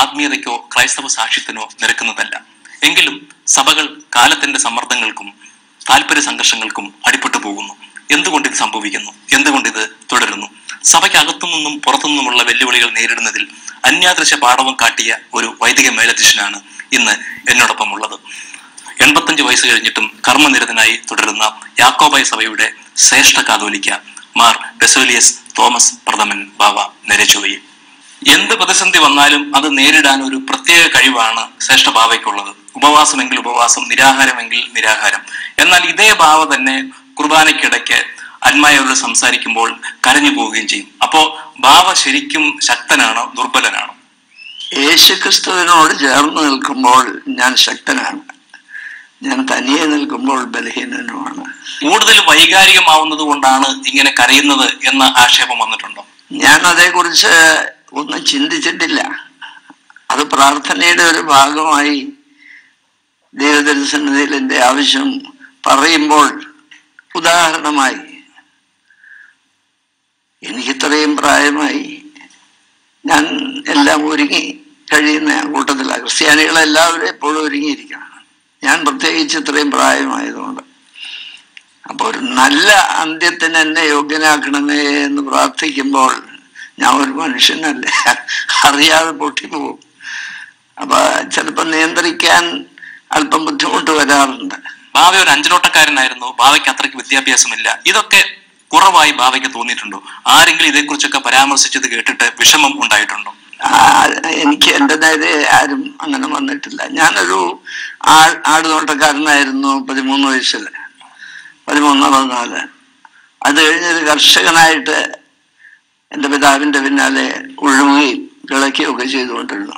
ആത്മീയതയ്ക്കോ ക്രൈസ്തവ സാക്ഷ്യത്തിനോ നിരക്കുന്നതല്ല എങ്കിലും സഭകൾ കാലത്തിന്റെ സമ്മർദ്ദങ്ങൾക്കും താല്പര്യ സംഘർഷങ്ങൾക്കും അടിപ്പെട്ടു പോകുന്നു എന്തുകൊണ്ട് ഇത് സംഭവിക്കുന്നു എന്തുകൊണ്ട് ഇത് തുടരുന്നു സഭയ്ക്കകത്തു നിന്നും പുറത്തു നിന്നുമുള്ള വെല്ലുവിളികൾ നേരിടുന്നതിൽ അന്യാദൃശ പാഠവും കാട്ടിയ ഒരു വൈദിക മേലധ്യക്ഷനാണ് ഇന്ന് എന്നോടൊപ്പം ഉള്ളത് എൺപത്തഞ്ച് വയസ്സ് കഴിഞ്ഞിട്ടും കർമ്മനിരതനായി തുടരുന്ന യാക്കോബായ സഭയുടെ ശ്രേഷ്ഠ കാതോലിക്ക മാർ ബെസോലിയസ് തോമസ് പ്രഥമൻ ബാവ നരചുവയിൽ എന്ത് പ്രതിസന്ധി വന്നാലും അത് നേരിടാൻ ഒരു പ്രത്യേക കഴിവാണ് ശ്രേഷ്ഠ ബാവയ്ക്കുള്ളത് ഉപവാസമെങ്കിൽ ഉപവാസം നിരാഹാരമെങ്കിൽ നിരാഹാരം എന്നാൽ ഇതേ ബാവ തന്നെ കുർബാനയ്ക്കിടയ്ക്ക് അന്മായോട് സംസാരിക്കുമ്പോൾ കരഞ്ഞു പോവുകയും ചെയ്യും അപ്പോ ബാവ ശരിക്കും ശക്തനാണോ ദുർബലനാണോ യേശുക്രിസ്തുവിനോട് ചേർന്ന് നിൽക്കുമ്പോൾ ഞാൻ ശക്തനാണ് ഞാൻ തനിയെ നിൽക്കുമ്പോൾ ബലഹീനനുമാണ് കൂടുതൽ വൈകാരികമാവുന്നത് കൊണ്ടാണ് ഇങ്ങനെ കരയുന്നത് എന്ന ആക്ഷേപം വന്നിട്ടുണ്ടോ ഞാൻ അതേക്കുറിച്ച് ഒന്നും ചിന്തിച്ചിട്ടില്ല അത് പ്രാർത്ഥനയുടെ ഒരു ഭാഗമായി ദൈവദർശനത്തിൽ എൻ്റെ ആവശ്യം പറയുമ്പോൾ ഉദാഹരണമായി എനിക്കിത്രയും പ്രായമായി ഞാൻ എല്ലാം ഒരുങ്ങി കഴിയുന്ന കൂട്ടത്തിലാണ് ക്രിസ്ത്യാനികളെല്ലാവരും എപ്പോഴും ഒരുങ്ങിയിരിക്കണം ഞാൻ പ്രത്യേകിച്ച് ഇത്രയും പ്രായമായതുകൊണ്ട് അപ്പോൾ ഒരു നല്ല അന്ത്യത്തിന് എന്നെ യോഗ്യനാക്കണമേ എന്ന് പ്രാർത്ഥിക്കുമ്പോൾ ഞാൻ ഒരു മനുഷ്യനല്ലേ അറിയാതെ പൊട്ടിപ്പോവും അപ്പൊ ചിലപ്പോൾ നിയന്ത്രിക്കാൻ അല്പം ബുദ്ധിമുട്ട് വരാറുണ്ട് ബാവ ഒരു അഞ്ചലോട്ടക്കാരനായിരുന്നു ബാവയ്ക്ക് അത്രയ്ക്ക് വിദ്യാഭ്യാസമില്ല ഇതൊക്കെ കുറവായി ബാവയ്ക്ക് തോന്നിയിട്ടുണ്ടോ ആരെങ്കിലും ഇതേക്കുറിച്ചൊക്കെ പരാമർശിച്ചത് കേട്ടിട്ട് വിഷമം ഉണ്ടായിട്ടുണ്ടോ ആ, എനിക്ക് എൻ്റെ നേരെ ആരും അങ്ങനെ വന്നിട്ടില്ല ഞാനൊരു ആ ആടുനോട്ടക്കാരനായിരുന്നു പതിമൂന്ന് വയസ്സിൽ പതിമൂന്ന് പതിനാല് അത് കഴിഞ്ഞൊരു കർഷകനായിട്ട് എൻ്റെ പിതാവിൻ്റെ പിന്നാലെ ഉഴുകുകയും കിളയ്ക്കുകയും ഒക്കെ ചെയ്തുകൊണ്ടിരുന്നു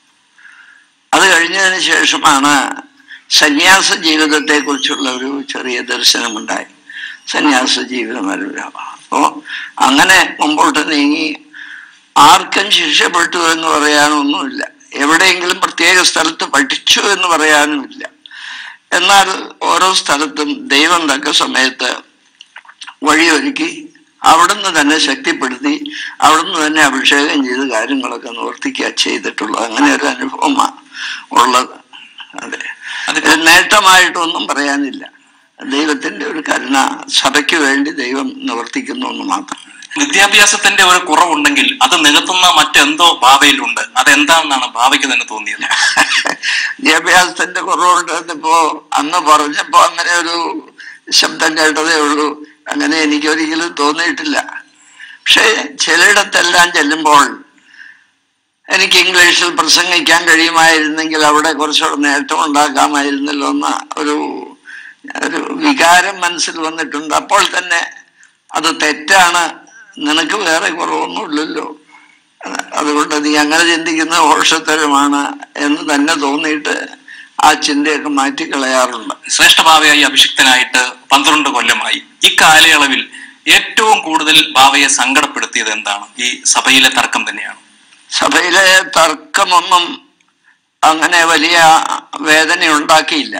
അത് കഴിഞ്ഞതിന് ശേഷമാണ് സന്യാസ ജീവിതത്തെക്കുറിച്ചുള്ള ഒരു ചെറിയ ദർശനമുണ്ടായി സന്യാസ ജീവിതം അപ്പോൾ അങ്ങനെ മുമ്പോട്ട് നീങ്ങി ആർക്കും ശിക്ഷപ്പെട്ടു എന്ന് പറയാനൊന്നുമില്ല എവിടെയെങ്കിലും പ്രത്യേക സ്ഥലത്ത് പഠിച്ചു എന്ന് പറയാനുമില്ല എന്നാൽ ഓരോ സ്ഥലത്തും ദൈവം തക്ക സമയത്ത് വഴിയൊരുക്കി അവിടുന്ന് തന്നെ ശക്തിപ്പെടുത്തി അവിടുന്ന് തന്നെ അഭിഷേകം ചെയ്ത് കാര്യങ്ങളൊക്കെ നിവർത്തിക്കുക ചെയ്തിട്ടുള്ളത് അങ്ങനെ ഒരു അനുഭവമാണ് ഉള്ളത് അതെ അതിപ്പോ ഇത് നേട്ടമായിട്ടൊന്നും പറയാനില്ല ദൈവത്തിന്റെ ഒരു കരുണ സഭയ്ക്ക് വേണ്ടി ദൈവം നിവർത്തിക്കുന്നു എന്ന് മാത്രം വിദ്യാഭ്യാസത്തിന്റെ ഒരു കുറവുണ്ടെങ്കിൽ അത് നികത്തുന്ന മറ്റെന്തോ ഭാവയിലുണ്ട് അതെന്താണെന്നാണ് ഭാവയ്ക്ക് തന്നെ തോന്നിയത് വിദ്യാഭ്യാസത്തിന്റെ കുറവുണ്ട് എന്നിപ്പോ അന്ന് പറഞ്ഞപ്പോ അങ്ങനെ ഒരു ശബ്ദം കേട്ടതേ ഉള്ളൂ അങ്ങനെ എനിക്കൊരിക്കലും തോന്നിയിട്ടില്ല പക്ഷേ ചിലയിടത്തെല്ലാം ചെല്ലുമ്പോൾ എനിക്ക് ഇംഗ്ലീഷിൽ പ്രസംഗിക്കാൻ കഴിയുമായിരുന്നെങ്കിൽ അവിടെ കുറച്ചുകൂടെ നേട്ടം ഉണ്ടാക്കാമായിരുന്നല്ലോ എന്ന ഒരു ഒരു വികാരം മനസ്സിൽ വന്നിട്ടുണ്ട് അപ്പോൾ തന്നെ അത് തെറ്റാണ് നിനക്ക് വേറെ കുറവൊന്നുമില്ലല്ലോ അതുകൊണ്ട് നീ അങ്ങനെ ചിന്തിക്കുന്ന ഹോഷത്തരമാണ് എന്ന് തന്നെ തോന്നിയിട്ട് ആ ചിന്തയൊക്കെ മാറ്റിക്കളയാറുണ്ട് ശ്രേഷ്ഠ ഭാവയായി അഭിഷിക്തനായിട്ട് പന്ത്രണ്ട് കൊല്ലമായി ഇക്കാലയളവിൽ ഏറ്റവും കൂടുതൽ ഭാവയെ സങ്കടപ്പെടുത്തിയത് എന്താണ് ഈ സഭയിലെ തർക്കം തന്നെയാണ് സഭയിലെ തർക്കമൊന്നും അങ്ങനെ വലിയ വേദന ഉണ്ടാക്കിയില്ല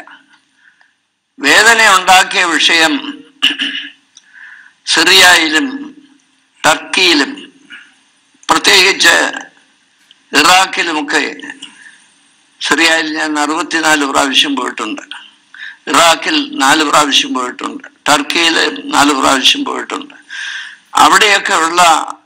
വേദന ഉണ്ടാക്കിയ വിഷയം സിറിയയിലും ടർക്കിയിലും പ്രത്യേകിച്ച് ഇറാഖിലുമൊക്കെ സിറിയയിൽ ഞാൻ അറുപത്തിനാല് പ്രാവശ്യം പോയിട്ടുണ്ട് ഇറാഖിൽ നാല് പ്രാവശ്യം പോയിട്ടുണ്ട് ടർക്കിയിൽ നാല് പ്രാവശ്യം പോയിട്ടുണ്ട് അവിടെയൊക്കെ ഉള്ള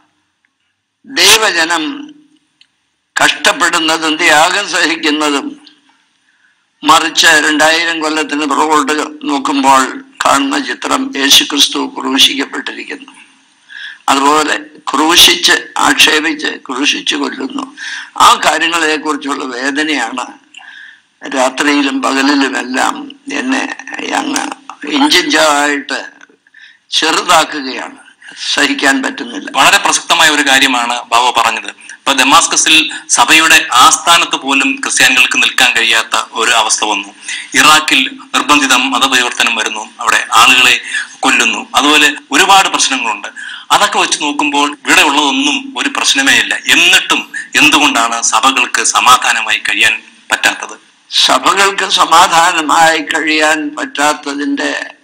ദൈവജനം കഷ്ടപ്പെടുന്നതും ത്യാഗം സഹിക്കുന്നതും മറിച്ച് രണ്ടായിരം കൊല്ലത്തിന് പുറകോട്ട് നോക്കുമ്പോൾ കാണുന്ന ചിത്രം യേശുക്രിസ്തു ക്രൂശിക്കപ്പെട്ടിരിക്കുന്നു അതുപോലെ ക്രൂശിച്ച് ആക്ഷേപിച്ച് ക്രൂശിച്ച് കൊല്ലുന്നു ആ കാര്യങ്ങളെ കുറിച്ചുള്ള വേദനയാണ് രാത്രിയിലും പകലിലുമെല്ലാം എന്നെ അങ്ങ് ഇഞ്ചിഞ്ചായിട്ട് ചെറുതാക്കുകയാണ് സഹിക്കാൻ പറ്റുന്നില്ല വളരെ പ്രസക്തമായ ഒരു കാര്യമാണ് ബാബ പറഞ്ഞത് ഇപ്പൊ ദമാസ്കസിൽ സഭയുടെ ആസ്ഥാനത്ത് പോലും ക്രിസ്ത്യാനികൾക്ക് നിൽക്കാൻ കഴിയാത്ത ഒരു അവസ്ഥ വന്നു ഇറാഖിൽ നിർബന്ധിത മതപരിവർത്തനം വരുന്നു അവിടെ ആളുകളെ കൊല്ലുന്നു അതുപോലെ ഒരുപാട് പ്രശ്നങ്ങളുണ്ട് അതൊക്കെ വെച്ച് നോക്കുമ്പോൾ ഇവിടെ ഉള്ളതൊന്നും ഒരു പ്രശ്നമേ ഇല്ല എന്നിട്ടും എന്തുകൊണ്ടാണ് സഭകൾക്ക് സമാധാനമായി കഴിയാൻ പറ്റാത്തത് സഭകൾക്ക് സമാധാനമായി കഴിയാൻ പറ്റാത്തതിൻ്റെ